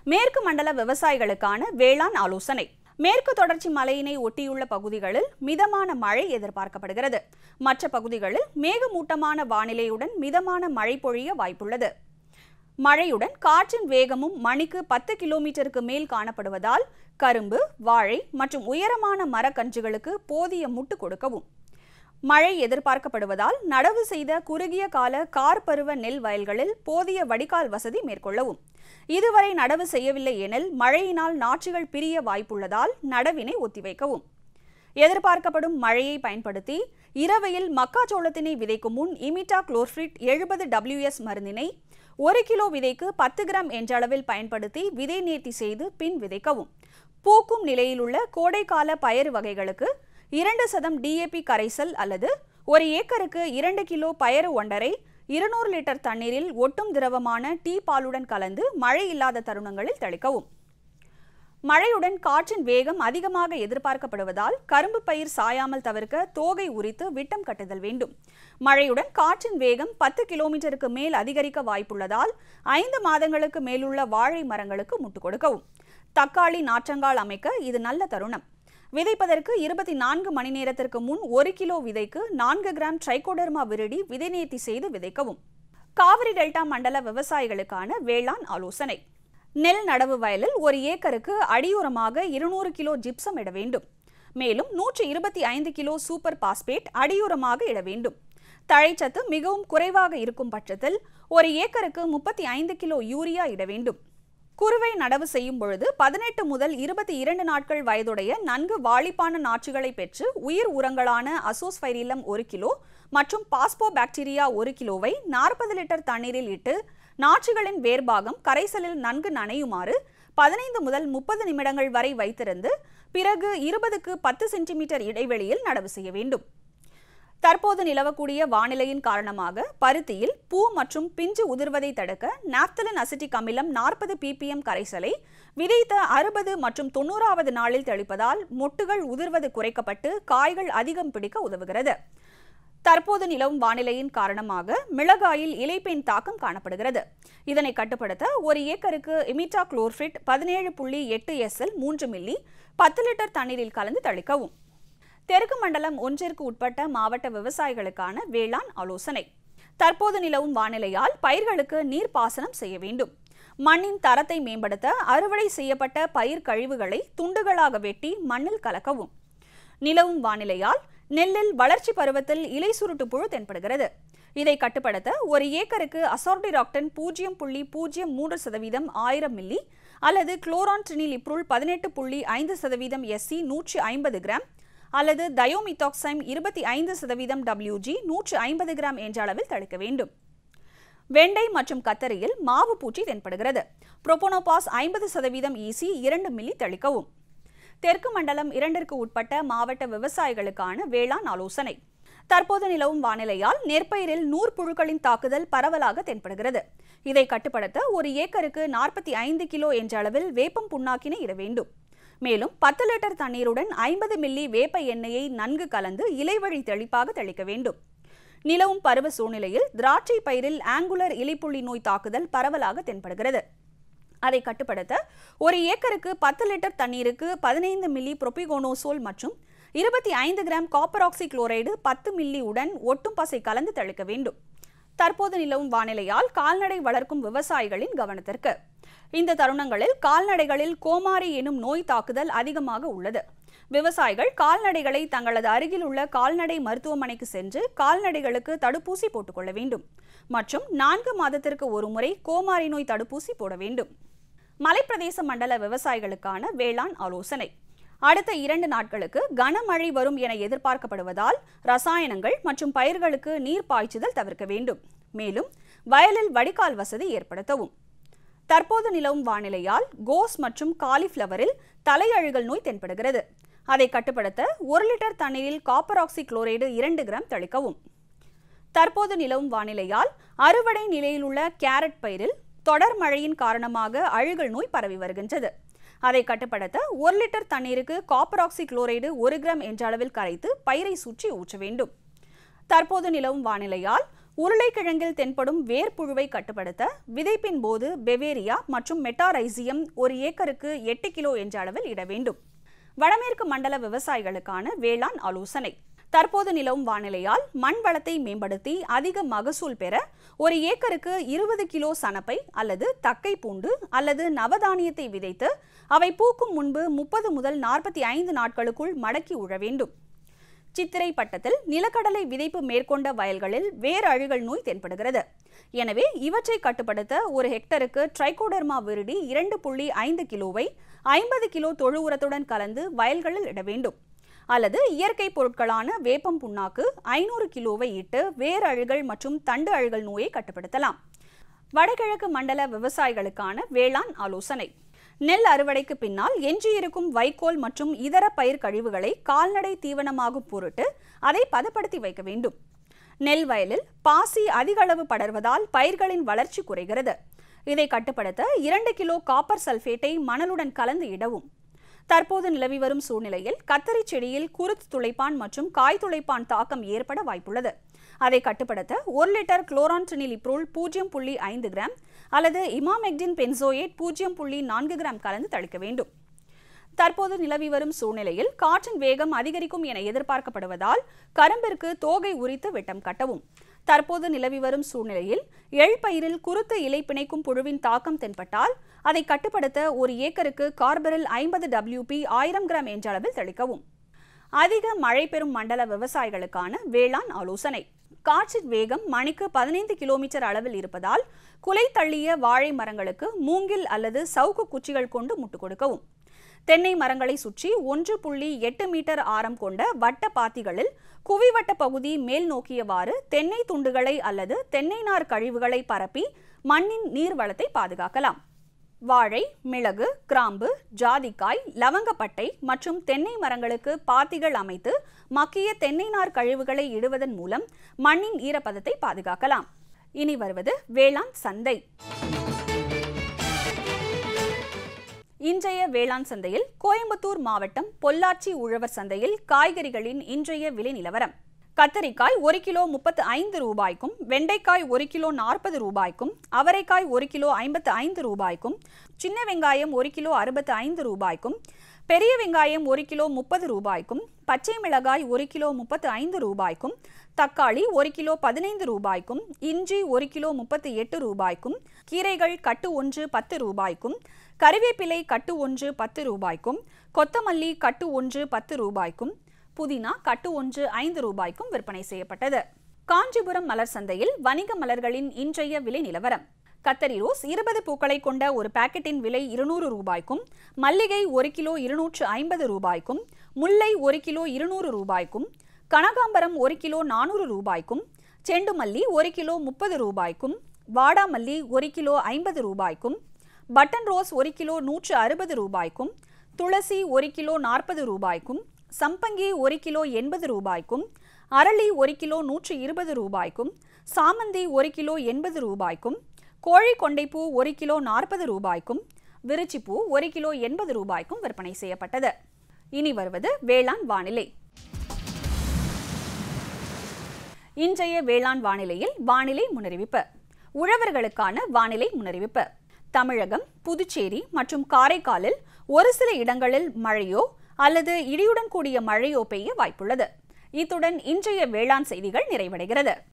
மேற்கு மண்டல விவசாயிகளுக்கான வேளாண் ஆலோசனை மேற்கு தொடர்ச்சி மலையினை ஒட்டியுள்ள பகுதிகளில் மிதமான மழை எதிர்பார்க்கப்படுகிறது மற்ற பகுதிகளில் மேகமூட்டமான வானிலையுடன் மிதமான மழை பொழிய வாய்ப்புள்ளது மழையுடன் காற்றின் வேகமும் மணிக்கு பத்து கிலோமீட்டருக்கு மேல் காணப்படுவதால் கரும்பு வாழை மற்றும் உயரமான மரக்கன்றுகளுக்கு போதிய முட்டு கொடுக்கவும் மழை எதிர்பார்க்கப்படுவதால் நடவு செய்த குறுகிய கால கார் பருவ நெல் வயல்களில் போதிய வடிகால் வசதி மேற்கொள்ளவும் இதுவரை நடவு செய்யவில்லை எனில் மழையினால் நாற்றுகள் பிரிய வாய்ப்புள்ளதால் நடவினை ஒத்திவைக்கவும் எதிர்பார்க்கப்படும் மழையை பயன்படுத்தி இரவையில் மக்காச்சோளத்தினை விதைக்கும் முன் இமிட்டா குளோர்ஃபிட் எழுபது டபிள்யூஎஸ் மருந்தினை ஒரு கிலோ விதைக்கு பத்து கிராம் என்ற அளவில் பயன்படுத்தி விதை நேர்த்தி செய்து பின் விதைக்கவும் பூக்கும் நிலையிலுள்ள கோடைக்கால பயறு வகைகளுக்கு இரண்டு சதம் டிஏபி கரைசல் அல்லது ஒரு ஏக்கருக்கு இரண்டு கிலோ பயறு ஒன்றரை இருநூறு லிட்டர் தண்ணீரில் ஒட்டும் திரவமான டீ பாலுடன் கலந்து மழை இல்லாத தருணங்களில் தெளிக்கவும் மழையுடன் காற்றின் வேகம் அதிகமாக எதிர்பார்க்கப்படுவதால் கரும்பு பயிர் சாயாமல் தவிர்க்க தோகை உரித்து விட்டம் கட்டுதல் வேண்டும் மழையுடன் காற்றின் வேகம் பத்து கிலோமீட்டருக்கு மேல் அதிகரிக்க வாய்ப்புள்ளதால் ஐந்து மாதங்களுக்கு மேலுள்ள வாழை மரங்களுக்கு முட்டு கொடுக்கவும் தக்காளி நாற்றங்கால் அமைக்க இது நல்ல தருணம் விதைப்பதற்கு இருபத்தி நான்கு மணி நேரத்திற்கு முன் ஒரு கிலோ விதைக்கு நான்கு கிராம் ட்ரைகோடர்மா விருடி விதை நேர்த்தி செய்து விதைக்கவும் காவிரி டெல்டா மண்டல விவசாயிகளுக்கான வேளாண் ஆலோசனை நெல் நடவு வயலில் ஒரு ஏக்கருக்கு அடியுரமாக இருநூறு கிலோ ஜிப்சம் இட வேண்டும் மேலும் நூற்று இருபத்தி ஐந்து கிலோ சூப்பர் பாஸ்பேட் அடியுரமாக இட வேண்டும் தழைச்சத்து மிகவும் குறைவாக இருக்கும் பட்சத்தில் ஒரு ஏக்கருக்கு முப்பத்தி ஐந்து கிலோ யூரியா இட வேண்டும் குறுவை நடவு செய்யும் பொழுது பதினெட்டு முதல் இருபத்தி இரண்டு நாட்கள் வயதுடைய நன்கு வாளிப்பான நாற்றுகளை பெற்று உயிர் உரங்களான அசோஸ்பைரிலம் ஒரு கிலோ மற்றும் பாஸ்போ பாக்டீரியா ஒரு கிலோவை நாற்பது லிட்டர் தண்ணீரில் இட்டு நாற்றுகளின் வேர்பாகம் கரைசலில் நன்கு நனையுமாறு பதினைந்து முதல் முப்பது நிமிடங்கள் வரை வைத்திருந்து பிறகு இருபதுக்கு பத்து சென்டிமீட்டர் இடைவெளியில் நடவு செய்ய வேண்டும் தற்போது நிலவக்கூடிய வானிலையின் காரணமாக பருத்தியில் பூ மற்றும் பிஞ்சு உதிர்வதை தடுக்க நாப்தலின் அசிட்டிக் அமிலம் நாற்பது பிபிஎம் கரைசலை விதைத்த அறுபது மற்றும் தொண்ணூறாவது நாளில் தெளிப்பதால் மொட்டுகள் உதிர்வது குறைக்கப்பட்டு காய்கள் அதிகம் பிடிக்க உதவுகிறது தற்போது நிலவும் வானிலையின் காரணமாக மிளகாயில் இலைப்பெண் தாக்கம் காணப்படுகிறது இதனை கட்டுப்படுத்த ஒரு ஏக்கருக்கு இமிட்டா குளோர்ஃபிட் பதினேழு புள்ளி எட்டு எஸ்எல் மூன்று மில்லி பத்து லிட்டர் தண்ணீரில் கலந்து தளிக்கவும் தெற்கு மண்டலம் ஒன்றிற்கு உட்பட்ட மாவட்ட விவசாயிகளுக்கான வேளாண் ஆலோசனை தற்போது நிலவும் வானிலையால் பயிர்களுக்கு நீர்ப்பாசனம் செய்ய வேண்டும் மண்ணின் தரத்தை மேம்படுத்த அறுவடை செய்யப்பட்ட பயிர் கழிவுகளை துண்டுகளாக வெட்டி மண்ணில் கலக்கவும் நிலவும் வானிலையால் நெல்லில் வளர்ச்சி பருவத்தில் இலை சுருட்டு புழு தென்படுகிறது இதை கட்டுப்படுத்த ஒரு ஏக்கருக்கு அசார்டிராக்டன் பூஜ்ஜியம் புள்ளி பூஜ்ஜியம் மூன்று சதவீதம் ஆயிரம் மில்லி அல்லது குளோரான் ட்ரினிலிப்ரூல் பதினெட்டு புள்ளி ஐந்து சதவீதம் எஸ்சி நூற்றி ஐம்பது கிராம் அல்லது தயோமித்தாக்சைம் இருபத்தி ஐந்து சதவீதம் டபிள்யூஜி நூற்று ஐம்பது கிராம் என்ற அளவில் தளிக்க வேண்டும் வெண்டை மற்றும் கத்தரியில் மாவு பூச்சி தென்படுகிறது புரோபோனோபாஸ் ஐம்பது சதவீதம் ஈசி இரண்டு மில்லி தெளிக்கவும் தெற்கு மண்டலம் இரண்டிற்கு உட்பட்ட மாவட்ட விவசாயிகளுக்கான வேளாண் ஆலோசனை தற்போது நிலவும் வானிலையால் நெற்பயிரில் நூற்புழுக்களின் தாக்குதல் பரவலாக தென்படுகிறது இதை கட்டுப்படுத்த ஒரு ஏக்கருக்கு நாற்பத்தி ஐந்து கிலோ என்ற அளவில் வேப்பம் புண்ணாக்கினை இட வேண்டும் மேலும் பத்து லிட்டர் தண்ணீருடன் ஐம்பது மில்லி வேப்ப எண்ணெயை நன்கு கலந்து இலைவழி தெளிப்பாக தெளிக்க வேண்டும் நிலவும் பருவ சூழ்நிலையில் திராட்சை பயிரில் ஆங்குலர் இலைப்புள்ளி நோய் தாக்குதல் பரவலாக தென்படுகிறது அதை கட்டுப்படுத்த ஒரு ஏக்கருக்கு பத்து லிட்டர் தண்ணீருக்கு பதினைந்து மில்லி புரோபிகோனோசோல் மற்றும் இருபத்தி ஐந்து கிராம் காப்பர் ஆக்சி குளோரைடு பத்து மில்லி உடன் ஒட்டும் பசை கலந்து தெளிக்க வேண்டும் தற்போது நிலவும் வானிலையால் கால்நடை வளர்க்கும் விவசாயிகளின் கவனத்திற்கு இந்த தருணங்களில் கால்நடைகளில் கோமாரி எனும் நோய் தாக்குதல் அதிகமாக உள்ளது விவசாயிகள் கால்நடைகளை தங்களது அருகில் உள்ள கால்நடை மருத்துவமனைக்கு சென்று கால்நடைகளுக்கு தடுப்பூசி போட்டுக்கொள்ள வேண்டும் மற்றும் நான்கு மாதத்திற்கு ஒருமுறை கோமாரி நோய் தடுப்பூசி போட வேண்டும் மலைப்பிரதேச மண்டல விவசாயிகளுக்கான வேளாண் ஆலோசனை அடுத்த இரண்டு நாட்களுக்கு கனமழை வரும் என எதிர்பார்க்கப்படுவதால் ரசாயனங்கள் மற்றும் பயிர்களுக்கு நீர் பாய்ச்சுதல் தவிர்க்க வேண்டும் மேலும் வயலில் வடிகால் வசதி ஏற்படுத்தவும் தற்போது நிலவும் வானிலையால் கோஸ் மற்றும் காலிஃப்ளவரில் தலையழுகல் நோய் தென்படுகிறது அதை கட்டுப்படுத்த ஒரு லிட்டர் தண்ணீரில் காப்பர் ஆக்சி குளோரைடு இரண்டு கிராம் தெளிக்கவும் தற்போது நிலவும் வானிலையால் அறுவடை நிலையில் உள்ள கேரட் பயிரில் தொடர் மழையின் காரணமாக அழுகல் நோய் பரவி வருகின்றது அதை கட்டுப்படுத்த ஒரு லிட்டர் தண்ணீருக்கு காப்பர் ஆக்சி குளோரைடு ஒரு கிராம் என்ற அளவில் கரைத்து பயிரை சுற்றி ஊற்ற வேண்டும் தற்போது நிலவும் வானிலையால் உருளைக்கிழங்கில் தென்படும் வேர்ப்புழுவை கட்டுப்படுத்த விதைப்பின் போது பெவேரியா மற்றும் மெட்டாரைசியம் ஒரு ஏக்கருக்கு எட்டு கிலோ என்ற அளவில் இட வேண்டும் வடமேற்கு மண்டல விவசாயிகளுக்கான வேளாண் ஆலோசனை தற்போது நிலவும் வானிலையால் மண் வளத்தை மேம்படுத்தி அதிக மகசூல் பெற ஒரு ஏக்கருக்கு இருபது கிலோ சணப்பை அல்லது தக்கை பூண்டு அல்லது நவதானியத்தை விதைத்து அவை பூக்கும் முன்பு முப்பது முதல் நாற்பத்தி ஐந்து நாட்களுக்குள் மடக்கி உழ வேண்டும் சித்திரை பட்டத்தில் நிலக்கடலை விதைப்பு மேற்கொண்ட வயல்களில் வேர் அழுகல் நோய் தென்படுகிறது எனவே இவற்றை கட்டுப்படுத்த ஒரு ஹெக்டருக்கு ட்ரைகோடர்மா விருடி இரண்டு புள்ளி ஐந்து கிலோவை ஐம்பது கிலோ தொழு உரத்துடன் கலந்து வயல்களில் இட வேண்டும் அல்லது இயற்கை பொருட்களான வேப்பம் புண்ணாக்கு ஐநூறு கிலோவை இட்டு வேர் அழுகல் மற்றும் தண்டு அழுகல் நோயை கட்டுப்படுத்தலாம் வடகிழக்கு மண்டல விவசாயிகளுக்கான வேளாண் ஆலோசனை நெல் அறுவடைக்கு பின்னால் எஞ்சியிருக்கும் வைக்கோல் மற்றும் இதர பயிர் கழிவுகளை கால்நடை தீவனமாகும் பொருட்டு அதை பதப்படுத்தி வைக்க வேண்டும் நெல் வயலில் பாசி அதிக அளவு படர்வதால் பயிர்களின் வளர்ச்சி குறைகிறது இதை கட்டுப்படுத்த இரண்டு கிலோ காப்பர் சல்பேட்டை மணலுடன் கலந்து இடவும் தற்போது நிலவி வரும் சூழ்நிலையில் கத்தரி செடியில் குருத்து துளைப்பான் மற்றும் காய் துளைப்பான் தாக்கம் ஏற்பட வாய்ப்புள்ளது அதை கட்டுப்படுத்த ஒரு லிட்டர் குளோரான்ட்ரினிலிப்ரோல் பூஜ்ஜியம் புள்ளி ஐந்து கிராம் அல்லது இமாமெக்டின் பென்சோயேட் பூஜ்ஜியம் புள்ளி நான்கு கிராம் கலந்து தளிக்க வேண்டும் தற்போது நிலவி வரும் சூழ்நிலையில் காற்றின் வேகம் அதிகரிக்கும் என எதிர்பார்க்கப்படுவதால் கரும்பிற்கு தோகை உரித்து வெட்டம் கட்டவும் தற்போது நிலவி வரும் சூழ்நிலையில் எள் பயிரில் குருத்து இலை பிணைக்கும் புழுவின் தாக்கம் தென்பட்டால் அதை கட்டுப்படுத்த ஒரு ஏக்கருக்கு கார்பரில் ஐம்பது டபிள்யூபி ஆயிரம் கிராம் என்ற அளவில் தெளிக்கவும் அதிக மழை பெறும் மண்டல விவசாயிகளுக்கான வேளாண் ஆலோசனை காற்றின் வேகம் மணிக்கு பதினைந்து கிலோமீட்டர் அளவில் இருப்பதால் குலை தள்ளிய வாழை மரங்களுக்கு மூங்கில் அல்லது சவுக்கு குச்சிகள் கொண்டு முட்டு கொடுக்கவும் தென்னை மரங்களை சுற்றி ஒன்று புள்ளி எட்டு மீட்டர் ஆரம் கொண்ட வட்ட பாத்திகளில் குவிவட்ட பகுதி மேல் நோக்கியவாறு தென்னை துண்டுகளை அல்லது தென்னை நார் கழிவுகளை பரப்பி மண்ணின் நீர் வளத்தை பாதுகாக்கலாம் வாழை மிளகு கிராம்பு ஜாதிக்காய் லவங்கப்பட்டை மற்றும் தென்னை மரங்களுக்கு பாத்திகள் அமைத்து மக்கிய தென்னை நார் கழிவுகளை இடுவதன் மூலம் மண்ணின் ஈரப்பதத்தை பாதுகாக்கலாம் இனி வருவது வேளாண் சந்தை இன்றைய வேளாண் சந்தையில் கோயம்புத்தூர் மாவட்டம் பொள்ளாச்சி உழவர் சந்தையில் காய்கறிகளின் இன்றைய விலை நிலவரம் கத்தரிக்காய் ஒரு கிலோ முப்பத்து ஐந்து ரூபாய்க்கும் வெண்டைக்காய் ஒரு கிலோ நாற்பது ரூபாய்க்கும் அவரைக்காய் ஒரு கிலோ ஐம்பத்து ஐந்து ரூபாய்க்கும் சின்ன வெங்காயம் ஒரு கிலோ அறுபத்து ஐந்து ரூபாய்க்கும் பெரிய வெங்காயம் ஒரு கிலோ முப்பது ரூபாய்க்கும் பச்சை மிளகாய் ஒரு கிலோ முப்பத்து ஐந்து ரூபாய்க்கும் தக்காளி ஒரு கிலோ பதினைந்து ரூபாய்க்கும் இஞ்சி ஒரு கிலோ முப்பத்து எட்டு ரூபாய்க்கும் கீரைகள் கட்டு ஒன்று பத்து ரூபாய்க்கும் கறிவேப்பிலை கட்டு ஒன்று பத்து ரூபாய்க்கும் கொத்தமல்லி கட்டு ஒன்று பத்து ரூபாய்க்கும் புதினா கட்டு ஒன்று ஐந்து ரூபாய்க்கும் விற்பனை செய்யப்பட்டது காஞ்சிபுரம் மலர் சந்தையில் வணிக மலர்களின் இன்றைய விலை நிலவரம் கத்தரி ரோஸ் இருபது பூக்களை கொண்ட ஒரு பாக்கெட்டின் விலை இருநூறு ரூபாய்க்கும் மல்லிகை ஒரு கிலோ இருநூற்று ஐம்பது ரூபாய்க்கும் முல்லை ஒரு கிலோ இருநூறு ரூபாய்க்கும் கனகாம்பரம் ஒரு கிலோ நானூறு ரூபாய்க்கும் செண்டுமல்லி ஒரு கிலோ முப்பது ரூபாய்க்கும் வாடாமல்லி ஒரு கிலோ ஐம்பது ரூபாய்க்கும் பட்டன் ரோஸ் ஒரு கிலோ நூற்று அறுபது ரூபாய்க்கும் துளசி ஒரு கிலோ நாற்பது ரூபாய்க்கும் சம்பங்கி ஒரு கிலோ எண்பது ரூபாய்க்கும் அரளி ஒரு கிலோ நூற்று இருபது ரூபாய்க்கும் சாமந்தி ஒரு கிலோ எண்பது ரூபாய்க்கும் கோழி கொண்டைப்பூ ஒரு கிலோ நாற்பது ரூபாய்க்கும் விருச்சிப்பூ ஒரு கிலோ எண்பது ரூபாய்க்கும் விற்பனை செய்யப்பட்டது இனி வருவது வேளாண் வானிலை இன்றைய வேளாண் வானிலையில் வானிலை முன்னறிவிப்பு உழவர்களுக்கான வானிலை முன்னறிவிப்பு தமிழகம் புதுச்சேரி மற்றும் காரைக்காலில் ஒரு சில இடங்களில் மழையோ அல்லது இடியுடன் கூடிய மழையோ பெய்ய வாய்ப்புள்ளது இத்துடன் இன்றைய வேளாண் செய்திகள் நிறைவடைகிறது